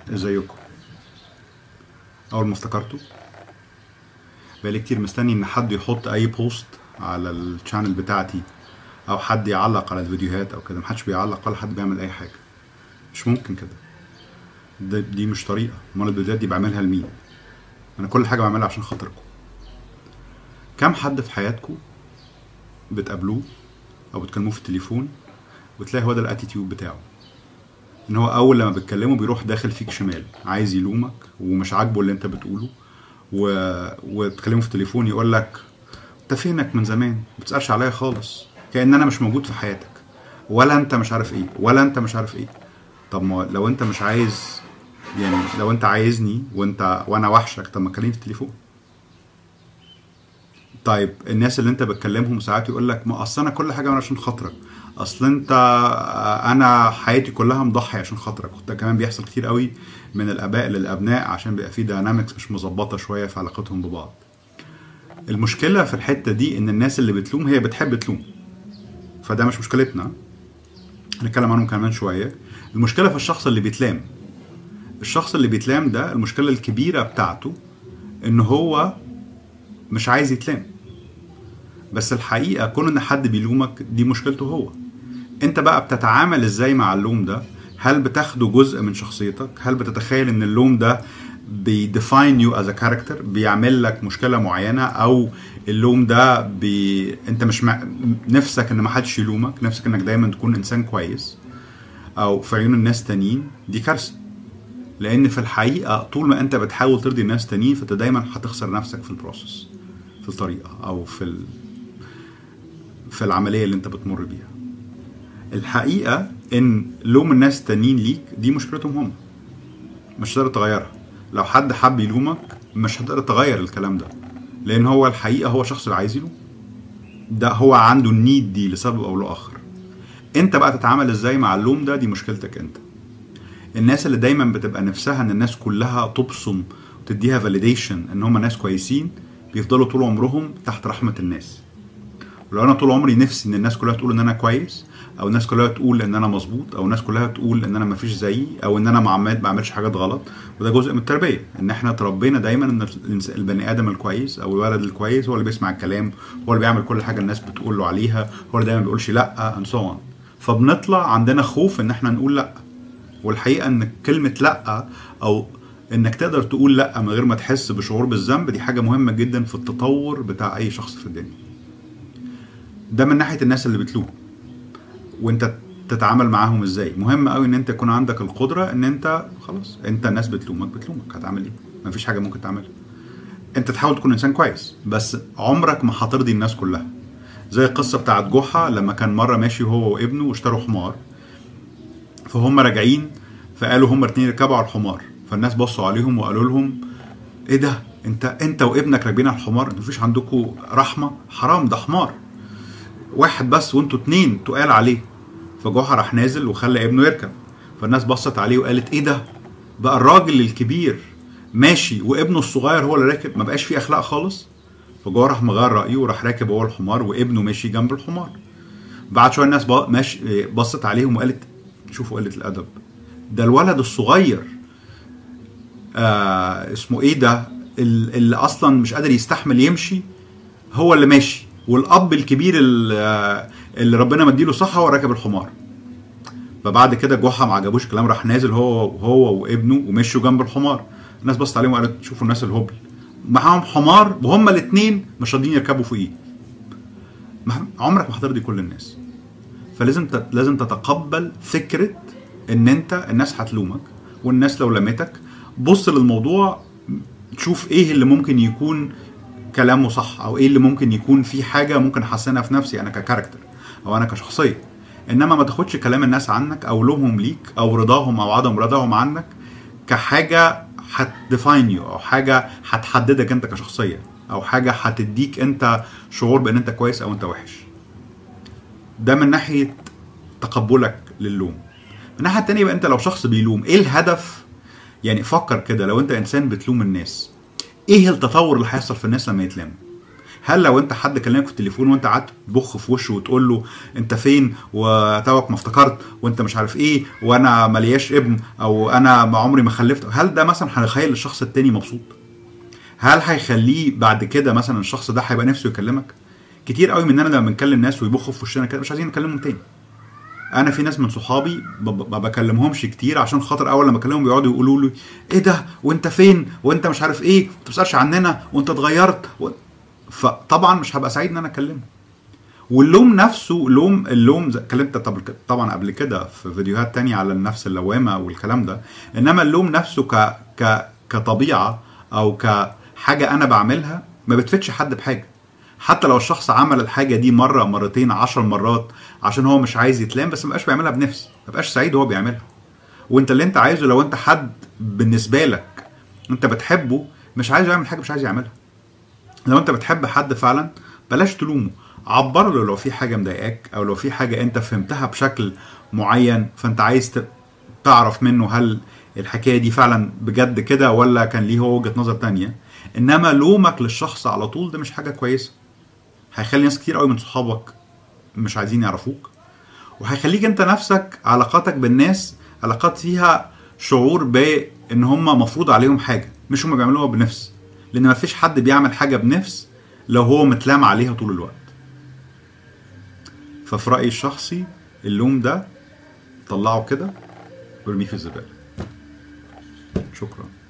ازيكم اول ما افتكرته بقالي كتير مستني ان حد يحط اي بوست على الشانل بتاعتي او حد يعلق على الفيديوهات او كده محدش بيعلق ولا حد بيعمل اي حاجه مش ممكن كده ده دي مش طريقه امال الفيديوهات دي بعملها لمين انا كل حاجه بعملها عشان خاطركم كم حد في حياتكم بتقابلوه او بتكلموه في التليفون وتلاقي هو ده الاتيتيود بتاعه ان هو اول لما بتكلمه بيروح داخل فيك شمال عايز يلومك ومش عاجبه اللي انت بتقوله و... وتكلمه في التليفون يقول لك انت فينك من زمان ما بتسالش عليا خالص كان انا مش موجود في حياتك ولا انت مش عارف ايه ولا انت مش عارف ايه طب ما لو انت مش عايز يعني لو انت عايزني وانت وانا وحشك طب ما تكلمني في التليفون طيب الناس اللي انت بتكلمهم ساعات يقول لك ما اصل انا كل حاجه عشان خاطرك اصل انت انا حياتي كلها مضحي عشان خاطرك وده كمان بيحصل كتير قوي من الاباء للابناء عشان بيبقى في داينامكس مش مظبطه شويه في علاقتهم ببعض المشكله في الحته دي ان الناس اللي بتلوم هي بتحب تلوم فده مش مشكلتنا هنتكلم عنهم كمان شويه المشكله في الشخص اللي بيتلام الشخص اللي بيتلام ده المشكله الكبيره بتاعته ان هو مش عايز يتلام بس الحقيقه كون ان حد بيلومك دي مشكلته هو انت بقى بتتعامل ازاي مع اللوم ده هل بتاخده جزء من شخصيتك هل بتتخيل ان اللوم ده بيديفاين يو از ا كاركتر بيعمل لك مشكله معينه او اللوم ده بي... انت مش مع... نفسك ان ما حدش يلومك نفسك انك دايما تكون انسان كويس او في عيون الناس تانيين دي كارثه لان في الحقيقه طول ما انت بتحاول ترضي الناس تانيين فانت دايما هتخسر نفسك في البروسيس في الطريقه او في ال... في العمليه اللي انت بتمر بيها الحقيقه ان لوم الناس التانيين ليك دي مشكلتهم هم مش هتقدر تغيرها لو حد حب يلومك مش هتقدر تغير الكلام ده لان هو الحقيقه هو شخص اللي عايز يلوم ده هو عنده النيد دي لسبب او لاخر انت بقى تتعامل ازاي مع اللوم ده دي مشكلتك انت الناس اللي دايما بتبقى نفسها ان الناس كلها تبصم وتديها فاليديشن ان هم ناس كويسين بيفضلوا طول عمرهم تحت رحمه الناس ولو انا طول عمري نفسي ان الناس كلها تقول ان انا كويس او الناس كلها تقول ان انا مظبوط او الناس كلها تقول ان انا مفيش زيي او ان انا ما عمال ما بعملش حاجات غلط وده جزء من التربيه ان احنا اتربينا دايما ان البني ادم الكويس او الولد الكويس هو اللي بيسمع الكلام هو اللي بيعمل كل حاجه الناس بتقول له عليها هو اللي دايما ما بيقولش لا and so on فبنطلع عندنا خوف ان احنا نقول لا والحقيقه ان كلمه لا او انك تقدر تقول لا من غير ما تحس بشعور بالذنب دي حاجه مهمه جدا في التطور بتاع اي شخص في الدنيا ده من ناحيه الناس اللي بتلوم وانت تتعامل معاهم ازاي مهم قوي ان انت يكون عندك القدره ان انت خلاص انت الناس بتلومك بتلومك هتعمل ايه مفيش حاجه ممكن تعملها انت تحاول تكون انسان كويس بس عمرك ما هترضي الناس كلها زي القصه بتاعت جحا لما كان مره ماشي هو وابنه واشتروا حمار فهم راجعين فقالوا هم اتنين يركبوا على الحمار فالناس بصوا عليهم وقالوا لهم ايه ده انت انت وابنك راكبين على الحمار انتوا مفيش عندكم رحمه حرام ده حمار واحد بس وانتوا اتنين تقال عليه فجحا راح نازل وخلى ابنه يركب فالناس بصت عليه وقالت ايه ده بقى الراجل الكبير ماشي وابنه الصغير هو اللي راكب ما بقاش فيه اخلاق خالص فجحا راح مغير رايه وراح راكب هو الحمار وابنه ماشي جنب الحمار بعد شويه الناس ماشي بصت عليهم وقالت شوفوا قله الادب ده الولد الصغير آه اسمه ايه ده اللي اصلا مش قادر يستحمل يمشي هو اللي ماشي والاب الكبير اللي ربنا مديله صحه هو راكب الحمار فبعد كده جحا ما عجبوش الكلام راح نازل هو هو وابنه ومشوا جنب الحمار الناس بصت عليهم وقالت شوفوا الناس الهبل معاهم حمار وهما الاثنين مش راضيين يركبوا فوقيه عمرك ما هترضي كل الناس فلازم لازم تتقبل فكره ان انت الناس هتلومك والناس لو لمتك بص للموضوع تشوف ايه اللي ممكن يكون كلامه صح او ايه اللي ممكن يكون في حاجه ممكن احسنها في نفسي انا ككاركتر او انا كشخصيه انما ما تاخدش كلام الناس عنك او لومهم ليك او رضاهم او عدم رضاهم عنك كحاجه هتديفاين يو او حاجه هتحددك انت كشخصيه او حاجه هتديك انت شعور بان انت كويس او انت وحش ده من ناحيه تقبلك للوم من الناحيه التانيه بقى انت لو شخص بيلوم ايه الهدف يعني فكر كده لو انت انسان بتلوم الناس ايه التطور اللي هيحصل في الناس لما يتلاموا هل لو انت حد كلمك في التليفون وانت قعدت تبخ في وشه وتقول له انت فين وتوك ما افتكرت وانت مش عارف ايه وانا ملياش ابن او انا ما عمري ما خلفت هل ده مثلا هيخلي الشخص التاني مبسوط هل هيخليه بعد كده مثلا الشخص ده هيبقى نفسه يكلمك كتير قوي مننا لما بنكلم ناس ويبخوا في وشنا كده مش عايزين نكلمهم تاني انا في ناس من صحابي ما بكلمهمش كتير عشان خاطر اول لما بكلمهم بيقعدوا يقولوا لي ايه ده وانت فين وانت مش عارف ايه ما بتسالش عننا وانت اتغيرت و... فطبعا مش هبقى سعيد ان انا اكلمهم واللوم نفسه لوم اللوم اتكلمت طبعا قبل كده في فيديوهات تانية على النفس اللوامة والكلام ده انما اللوم نفسه ك ك كطبيعة او كحاجة انا بعملها ما بتفيدش حد بحاجة حتى لو الشخص عمل الحاجه دي مره مرتين عشر مرات عشان هو مش عايز يتلام بس ما بقاش بيعملها بنفس ما بقاش سعيد وهو بيعملها وانت اللي انت عايزه لو انت حد بالنسبه لك انت بتحبه مش عايز يعمل حاجه مش عايز يعملها لو انت بتحب حد فعلا بلاش تلومه عبر له لو في حاجه مضايقاك او لو في حاجه انت فهمتها بشكل معين فانت عايز تعرف منه هل الحكايه دي فعلا بجد كده ولا كان ليه هو وجهه نظر تانية انما لومك للشخص على طول ده مش حاجه كويسه هيخلي ناس كتير قوي من صحابك مش عايزين يعرفوك وهيخليك انت نفسك علاقاتك بالناس علاقات فيها شعور بان هم مفروض عليهم حاجه مش هم بيعملوها بنفس لان مفيش حد بيعمل حاجه بنفس لو هو متلام عليها طول الوقت ففي رايي الشخصي اللوم ده طلعه كده وارميه في الزباله شكرا